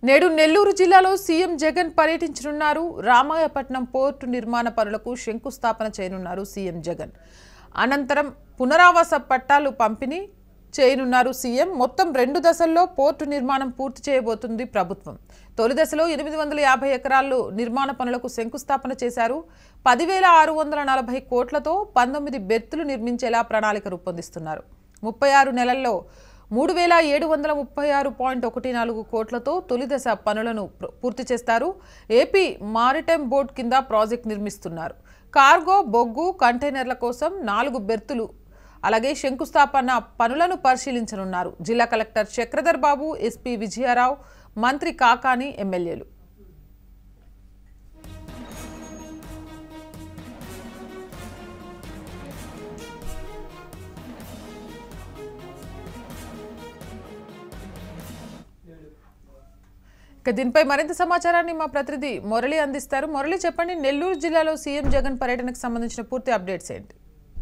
నేడు నెల్లూరు జిల్లాలో సీఎం జగన్ పర్యటించనున్నారు రామాయపట్నం పోర్టు నిర్మాణ పనులకు శంకుస్థాపన చేయనున్నారు సీఎం జగన్ అనంతరం పునరావాస పట్టాలు పంపిణీ చేయనున్నారు సీఎం మొత్తం రెండు దశల్లో పోర్టు నిర్మాణం పూర్తి చేయబోతుంది ప్రభుత్వం తొలి దశలో ఎనిమిది వందల యాభై ఎకరాల్లో నిర్మాణ పనులకు శంకుస్థాపన చేశారు పదివేల ఆరు వందల నలభై కోట్లతో పంతొమ్మిది బెర్తులు నిర్మించేలా ప్రణాళిక రూపొందిస్తున్నారు ముప్పై ఆరు నెలల్లో మూడు వేల ఏడు వందల ముప్పై ఆరు పాయింట్ ఒకటి నాలుగు కోట్లతో తొలి దశ పనులను ప్ర- పూర్తి చేస్తారు ఏపీ మారిటైమ్ బోర్డ్ కింద ప్రాజెక్ట్ నిర్మిస్తున్నారు కార్గో బొగ్గు కంటైనర్ల కోసం నాలుగు బెర్తులు అలాగే శంకుస్థాపన పనులను పరిశీలించనున్నారు జిల్లా కలెక్టర్ చక్రధర్ బాబు ఎస్పీ విజయారావు మంత్రి కాకాని ఎమ్మెల్యేలు ఇక దీనిపై మరింత సమాచారాన్ని మా ప్రతినిధి మురళి అందిస్తారు మురళి చెప్పండి నెల్లూరు జిల్లాలో సీఎం జగన్ పర్యటనకు సంబంధించిన పూర్తి అప్డేట్స్ ఏంటి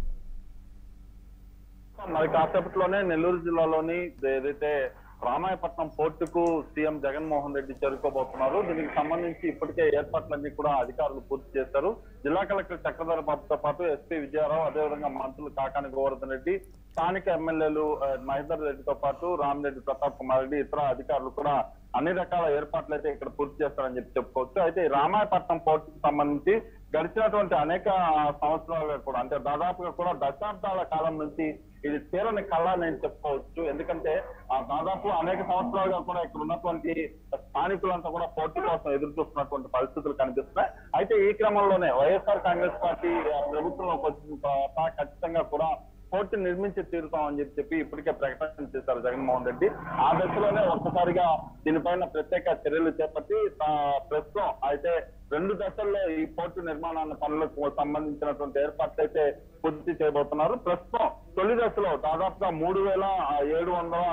మరి కాసేపట్లోనే నెల్లూరు జిల్లాలోని ఏదైతే రామాయపట్నం పోర్టుకు సీఎం జగన్మోహన్ రెడ్డి చేరుకోబోతున్నారు దీనికి సంబంధించి ఇప్పటికే ఏర్పాట్లన్నీ కూడా అధికారులు పూర్తి చేశారు జిల్లా కలెక్టర్ చక్రధర బాబుతో పాటు ఎస్పీ విజయారావు అదేవిధంగా మంత్రులు కాకాని గోవర్ధన్ రెడ్డి స్థానిక ఎమ్మెల్యేలు ఆ, మహేందర్ రెడ్డితో పాటు రామిరెడ్డి ప్రతాప్ కుమార్ రెడ్డి ఇతర అధికారులు కూడా అన్ని రకాల ఏర్పాట్లు అయితే ఇక్కడ పూర్తి చేస్తారని చెప్పి చెప్పుకోవచ్చు అయితే ఈ రామాయపట్నం పోర్టుకు సంబంధించి గడిచినటువంటి అనేక సంవత్సరాలుగా కూడా అంటే దాదాపుగా కూడా దశాబ్దాల కాలం నుంచి ఇది తీరని కళ నేను చెప్పుకోవచ్చు ఎందుకంటే ఆ దాదాపు అనేక సంవత్సరాలుగా కూడా ఇక్కడ ఉన్నటువంటి స్థానికులంతా కూడా పోర్టు కోసం ఎదురు చూస్తున్నటువంటి పరిస్థితులు కనిపిస్తున్నాయి అయితే ఈ క్రమంలోనే వైఎస్ఆర్ కాంగ్రెస్ పార్టీ ఆ, ప్రభుత్వంలోకి వచ్చిన తర్వాత ఖచ్చితంగా కూడా పోర్టు నిర్మించి తీరుతాం అని చెప్పి చెప్పి ఇప్పటికే ప్రకటన చేశారు జగన్మోహన్ రెడ్డి ఆ దశలోనే ఒక్కసారిగా దీనిపైన ప్రత్యేక చర్యలు చేపట్టి ఆ, ప్రస్తుతం అయితే రెండు దశల్లో ఈ పోర్టు నిర్మాణాన్ని పనులకు సంబంధించినటువంటి ఏర్పాట్లు అయితే పూర్తి చేయబోతున్నారు ప్రస్తుతం తొలి దశలో దాదాపుగా మూడు వేల ఏడు వందల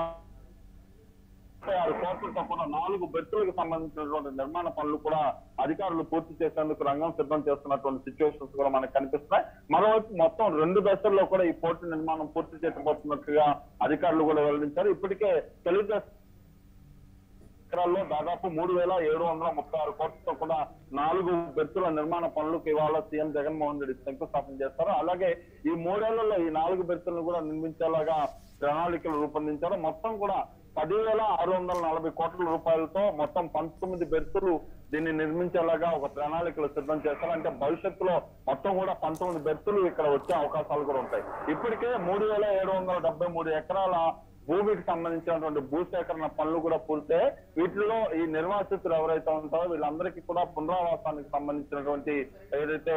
ముప్పై ఆరు కోట్లతో కూడా నాలుగు బెర్తులకు సంబంధించినటువంటి నిర్మాణ పనులు కూడా అధికారులు పూర్తి చేసేందుకు రంగం సిద్ధం చేస్తున్నటువంటి సిచ్యువేషన్స్ కూడా మనకు కనిపిస్తున్నాయి మరోవైపు మొత్తం రెండు దశల్లో కూడా ఈ పోర్టు నిర్మాణం పూర్తి చేయబోతున్నట్టుగా అధికారులు కూడా వెల్లడించారు ఇప్పటికే తెలుగుదేశం ఎకరాల్లో దాదాపు మూడు వేల ఏడు వందల ముప్పై ఆరు కోట్లతో కూడా నాలుగు బెర్తుల నిర్మాణ పనులకు ఇవాళ సీఎం జగన్మోహన్ రెడ్డి శంకుస్థాపన చేస్తారు అలాగే ఈ మూడేళ్లలో ఈ నాలుగు బెర్తులను కూడా నిర్మించేలాగా ప్రణాళికలు రూపొందించారు మొత్తం కూడా పదివేల ఆరు వందల నలభై కోట్ల రూపాయలతో మొత్తం పంతొమ్మిది బెర్తులు దీన్ని నిర్మించేలాగా ఒక ప్రణాళికలు సిద్ధం చేస్తారు అంటే భవిష్యత్తులో మొత్తం కూడా పంతొమ్మిది బెర్తులు ఇక్కడ వచ్చే అవకాశాలు కూడా ఉంటాయి ఇప్పటికే మూడు వేల ఏడు వందల డెబ్బై మూడు ఎకరాల భూమికి సంబంధించినటువంటి భూసేకరణ పనులు కూడా పూర్తే వీటిలో ఈ నిర్వాసితులు ఎవరైతే ఉంటారో వీళ్ళందరికీ కూడా పునరావాసానికి సంబంధించినటువంటి ఏదైతే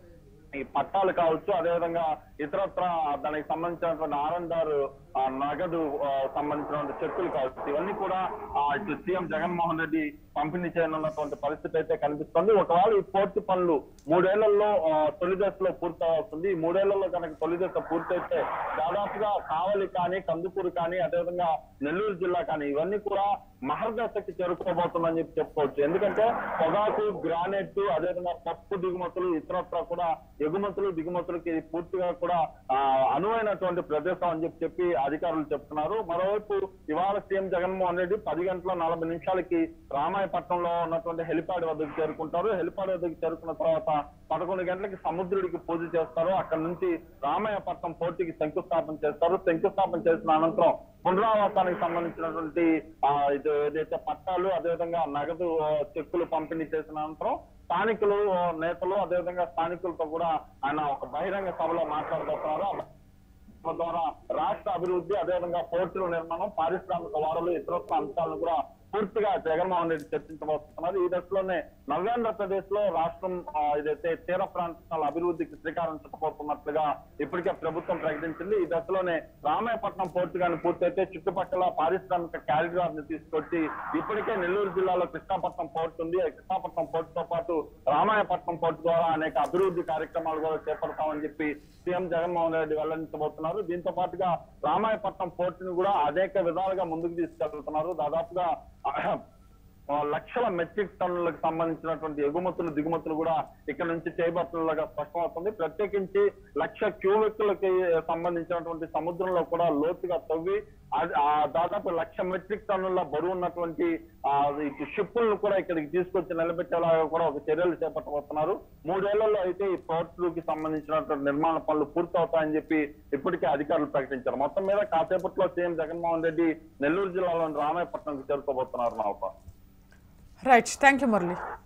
ఈ పట్టాలు కావచ్చు అదేవిధంగా ఇతరత్ర దానికి సంబంధించినటువంటి ఆర్ఎండ్ఆర్ నగదు ఆ, సంబంధించినటువంటి చెక్కులు కావచ్చు ఇవన్నీ కూడా ఆ, ఇటు సీఎం జగన్మోహన్ రెడ్డి పంపిణీ చేయనున్నటువంటి పరిస్థితి అయితే కనిపిస్తుంది ఒకవేళ ఈ పూర్తి పనులు మూడేళ్లలో ఆ, తొలి దశలో పూర్తి అవుతుంది ఈ మూడేళ్లలో కనుక తొలి దశ పూర్తయితే దాదాపుగా కావలి కానీ కందుకూరు కానీ అదేవిధంగా నెల్లూరు జిల్లా కానీ ఇవన్నీ కూడా మహర్దశకి చేరుకోబోతుందని చెప్పి చెప్పుకోవచ్చు ఎందుకంటే పొగాకు గ్రానైట్ అదేవిధంగా పప్పు దిగుమతులు ఇతరత్ర కూడా ఎగుమతులు దిగుమతులకి ఇది పూర్తిగా కూడా ఆ, అనువైనటువంటి ప్రదేశం అని చెప్పి చెప్పి అధికారులు చెప్తున్నారు మరోవైపు ఇవాళ సీఎం జగన్మోహన్ రెడ్డి పది గంటల నలభై నిమిషాలకి రామాయపట్నంలో ఉన్నటువంటి హెలిప్యాడ్ వద్దకు చేరుకుంటారు హెలిప్యాడ్ వద్దకు చేరుకున్న తర్వాత పదకొండు గంటలకి సముద్రుడికి పూజ చేస్తారు అక్కడ నుంచి రామాయపట్నం పోర్టుకి శంకుస్థాపన చేస్తారు శంకుస్థాపన చేసిన అనంతరం పునరావాసానికి సంబంధించినటువంటి ఆ, ఇది ఏదైతే పట్టాలు అదేవిధంగా నగదు ఆ, చెక్కులు పంపిణీ చేసిన అనంతరం స్థానికులు ఆ, నేతలు అదేవిధంగా స్థానికులతో కూడా ఆయన ఒక బహిరంగ సభలో మాట్లాడబోతున్నారు ఆ సభ ద్వారా రాష్ట్ర అభివృద్ధి అదేవిధంగా పోర్టుల నిర్మాణం పారిశ్రామిక వాడలు ఇతరత్ర అంశాలను కూడా పూర్తిగా జగన్మోహన్ రెడ్డి చర్చించబోతున్నారు ఈ దశలోనే నవ్యాంధ్రప్రదేశ్ లో రాష్ట్రం ఆ, ఏదైతే తీర ప్రాంతాల అభివృద్ధికి శ్రీకారం చుట్టబోతున్నట్లుగా ఇప్పటికే ప్రభుత్వం ప్రకటించింది ఈ దశలోనే రామాయపట్నం పోర్టు కానీ పూర్తయితే చుట్టుపక్కల పారిశ్రామిక క్యారిడార్ ని తీసుకొచ్చి ఇప్పటికే నెల్లూరు జిల్లాలో కృష్ణాపట్నం పోర్టు ఉంది ఆ కృష్ణాపట్నం పోర్టుతో పాటు రామాయపట్నం పోర్టు ద్వారా అనేక అభివృద్ధి కార్యక్రమాలు కూడా చేపడతామని చెప్పి సీఎం జగన్మోహన్ రెడ్డి వెల్లడించబోతున్నారు దీంతో పాటుగా రామాయపట్నం పోర్టును కూడా అనేక విధాలుగా ముందుకు తీసుకెళ్తున్నారు దాదాపుగా ఆ, లక్షల మెట్రిక్ టన్నులకు సంబంధించినటువంటి ఎగుమతులు దిగుమతులు కూడా ఇక్కడ నుంచి చేయబడుతున్నగా స్పష్టమవుతుంది ప్రత్యేకించి లక్ష క్యూబిక్లకి సంబంధించినటువంటి సముద్రంలో కూడా లోతుగా తవ్వి అది- ఆ దాదాపు లక్ష మెట్రిక్ టన్నుల బరువు ఉన్నటువంటి ఆ షిప్పులను కూడా ఇక్కడికి తీసుకొచ్చి నిలబెట్టేలాగా కూడా ఒక చర్యలు చేపట్టబోతున్నారు మూడేళ్లలో అయితే ఈ పోర్టుకి సంబంధించినటువంటి నిర్మాణ పనులు పూర్తవుతాయని చెప్పి ఇప్పటికే అధికారులు ప్రకటించారు మొత్తం మీద కాసేపట్లో సీఎం జగన్మోహన్ రెడ్డి నెల్లూరు జిల్లాలోని రామాయపట్నంకి చేరుకోబోతున్నారు నౌక రైట్ థ్యాంక్ యూ మురళి